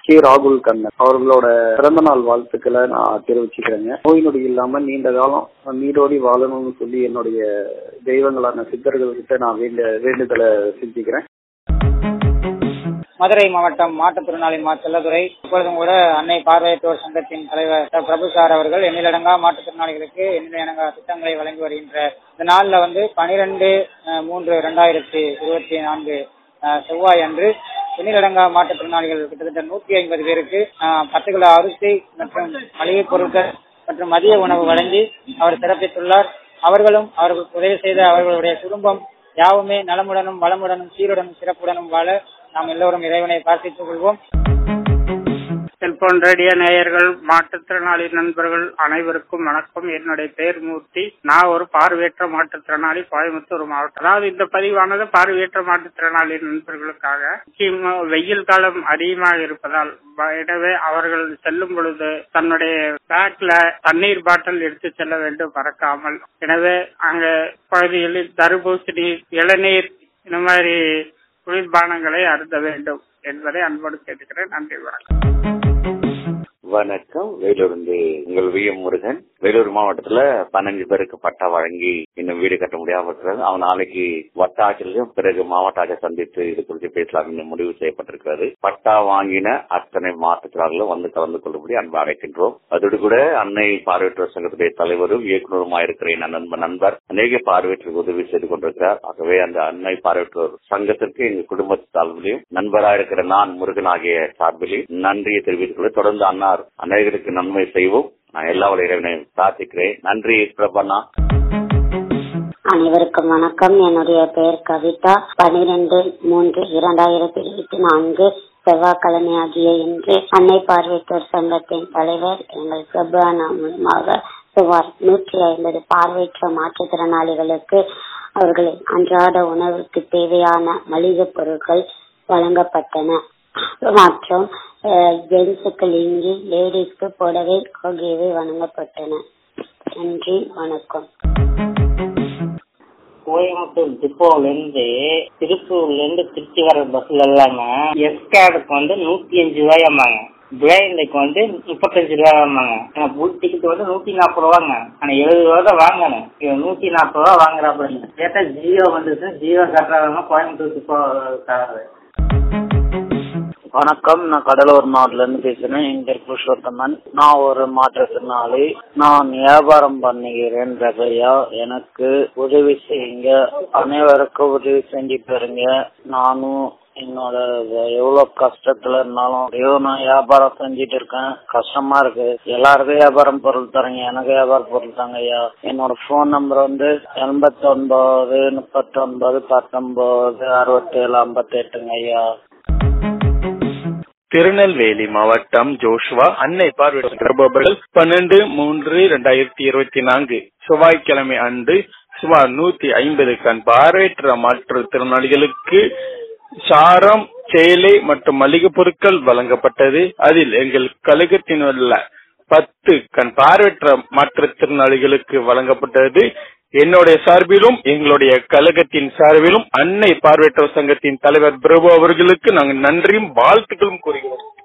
K ராகுல் கண்ணன் அவர்களோட பிறந்த நாள் வாழ்த்துக்களை நான் தெரிவிச்சுக்கிறேங்க நோய் நொடி இல்லாம நீண்ட காலம் நீரோடி வாழணும்னு சொல்லி என்னுடைய தெய்வங்களான சித்தர்கள் கிட்ட நான் வேண்ட வேண்டுதலை செஞ்சுக்கிறேன் மதுரை மாவட்டம் மாற்றுத்திறனாளி மா செல்லதுரை இப்பொழுதும் கூட அன்னை பார்வையற்றோர் சங்கத்தின் தலைவர் டாக்டர் பிரபு சார் அவர்கள் எண்ணிலடங்கா மாற்றுத்திறனாளிகளுக்கு எண்ணிலடங்கா திட்டங்களை வழங்கி வருகின்ற இந்த நாள்ல வந்து பனிரெண்டு மூன்று இரண்டாயிரத்தி இருபத்தி நான்கு அஹ், செவ்வாய் அன்று எண்ணிலடங்கா மாற்றுத்திறனாளிகள் கிட்டத்தட்ட நூத்தி ஐம்பது பேருக்கு அஹ், பத்து கிலோ அரிசி மற்றும் மளிகை பொருட்கள் மற்றும் மதிய உணவு வழங்கி அவர் சிறப்பித்துள்ளார் அவர்களும் அவர்களுக்கு உதவி செய்த அவர்களுடைய குடும்பம் யாவுமே நலமுடனும் வளமுடனும் சீருடனும் சிறப்புடனும் வாழ நாம் எல்லோரும் இறைவனை பிரார்த்தித்துக் கொள்வோம் செல்போன் ரேடியோ நேயர்கள் மாற்றுத்திறனாளி நண்பர்கள் அனைவருக்கும் வணக்கம் என்னுடைய பெயர் மூர்த்தி நான் ஒரு பார்வையற்ற மாற்றுத்திறனாளி கோயம்புத்தூர் மாவட்டம் அதாவது இந்த பதிவானது பார்வையற்ற மாற்றுத்திறனாளி நண்பர்களுக்காக முக்கியமா வெயில் காலம் அதிகமாக இருப்பதால் ப- எனவே அவர்கள் செல்லும் பொழுது தன்னுடைய பேக்ல தண்ணீர் பாட்டில் எடுத்து செல்ல வேண்டும் மறக்காமல் எனவே அங்க பகுதிகளில் தர்பூசணி இளநீர் இந்த மாதிரி குளிர்பானங்களை அருந்த வேண்டும் என்பதை அன்போடு கேட்டுக்கிறேன் நன்றி வணக்கம் வணக்கம் வேலூர்ந்து உங்கள் வி எம் முருகன் வேலூர் மாவட்டத்துல பதினஞ்சு பேருக்கு பட்டா வழங்கி இன்னும் வீடு கட்ட முடியாம இருக்கிறது அவன் நாளைக்கு வட்ட ஆட்சியிலையும் பிறகு மாவட்ட ஆட்சியை சந்தித்து இது குறித்து பேசலாம் என்று முடிவு செய்யப்பட்டிருக்கிறது பட்டா வாங்கின அத்தனை மாற்றுத்திறனாளிகளும் வந்து கலந்து கொள்ளும்படி அன்பு அழைக்கின்றோம் அதோடு கூட அன்னை பார்வையற்றோர் சங்கத்துடைய தலைவரும் இயக்குநருமாய் இருக்கிற என் நண்பர் நண்பர் அநேக பார்வையற்றோர் உதவி செய்து கொண்டிருக்கிறார் ஆகவே அந்த அன்னை பார்வையற்றோர் சங்கத்திற்கு எங்க குடும்ப சார்பிலையும் நண்பராக இருக்கிற நான் முருகன் ஆகிய சார்பிலையும் நன்றியை தெரிவித்துக் கொண்டு தொடர்ந்து அன்னார் அநேகருக்கு நன்மை செய்வோம் நான் எல்லா இறைவனை பிரார்த்திக்கிறேன் நன்றி பிரபண்ணா அனைவருக்கும் வணக்கம் என்னுடைய பெயர் கவிதா பனிரெண்டு மூன்று இரண்டாயிரத்தி இருபத்தி நான்கு செவ்வாய்க்கிழமை ஆகிய இன்று அன்னை பார்வையற்றோர் சங்கத்தின் தலைவர் எங்கள் பிரபு அண்ணா மூலமாக சுமார் நூற்றி ஐம்பது பார்வையற்ற மாற்றுத்திறனாளிகளுக்கு அவர்களின் அன்றாட உணவுக்கு தேவையான மளிகை பொருட்கள் வழங்கப்பட்டன மற்றும் ஜென்ஸுக்கு லிங்கி லேடிஸ்க்கு புடவை ஆகியவை வழங்கப்பட்டன நன்றி வணக்கம் கோயம்புத்தூர் டிப்போல இருந்து திருப்பூர்ல இருந்து திருச்சி வர பஸ்ல எல்லாமே எஸ்கார்டுக்கு வந்து நூத்தி அஞ்சு ரூபாயாமாங்க பிளைண்டுக்கு வந்து முப்பத்தஞ்சு ரூபாயாமாங்க ஆனா புல் டிக்கெட் வந்து நூத்தி நாற்பது ரூபாங்க ஆனா எழுபது ரூபா தான் வாங்கணும் இவன் நூத்தி நாற்பது ரூபா வாங்குறாப்புல கேட்டா ஜியோ வந்துச்சு ஜியோ கட்டுறாங்க கோயம்புத்தூர் டிப்போ காரு வணக்கம் நான் கடலூர் மாவட்டத்துல இருந்து பேசுறேன் என் பேர் புருஷோத்தமன் நான் ஒரு மாற்றுத்திறனாளி நான் வியாபாரம் பண்ணுகிறேன் ரகையா எனக்கு உதவி செய்யுங்க அனைவருக்கும் உதவி செஞ்சுட்டு இருங்க நானும் என்னோட எவ்வளவு கஷ்டத்துல இருந்தாலும் ஐயோ நான் வியாபாரம் செஞ்சுட்டு இருக்கேன் கஷ்டமா இருக்கு எல்லாருக்கும் வியாபாரம் பொருள் தரீங்க எனக்கு வியாபாரம் பொருள் தாங்க ஐயா என்னோட போன் நம்பர் வந்து எண்பத்தி ஒன்பது முப்பத்தி ஒன்பது பத்தொன்பது அறுபத்தி ஏழு ஐம்பத்தி எட்டுங்க ஐயா திருநெல்வேலி மாவட்டம் ஜோஷுவா அன்னை பார்வையற்றவர்கள் பன்னெண்டு மூன்று இரண்டாயிரத்தி இருபத்தி நான்கு செவ்வாய்க்கிழமை அன்று சுமார் நூத்தி ஐம்பது கண் பார்வையற்ற மாற்றுத்திறனாளிகளுக்கு சாரம் சேலை மற்றும் மளிகை பொருட்கள் வழங்கப்பட்டது அதில் எங்கள் கழகத்தில் உள்ள பத்து கண் பார்வையற்ற மாற்றுத்திறனாளிகளுக்கு வழங்கப்பட்டது என்னுடைய சார்பிலும் எங்களுடைய கழகத்தின் சார்பிலும் அன்னை பார்வையற்ற சங்கத்தின் தலைவர் பிரபு அவர்களுக்கு நாங்கள் நன்றியும் வாழ்த்துக்களும் கூறுகிறோம்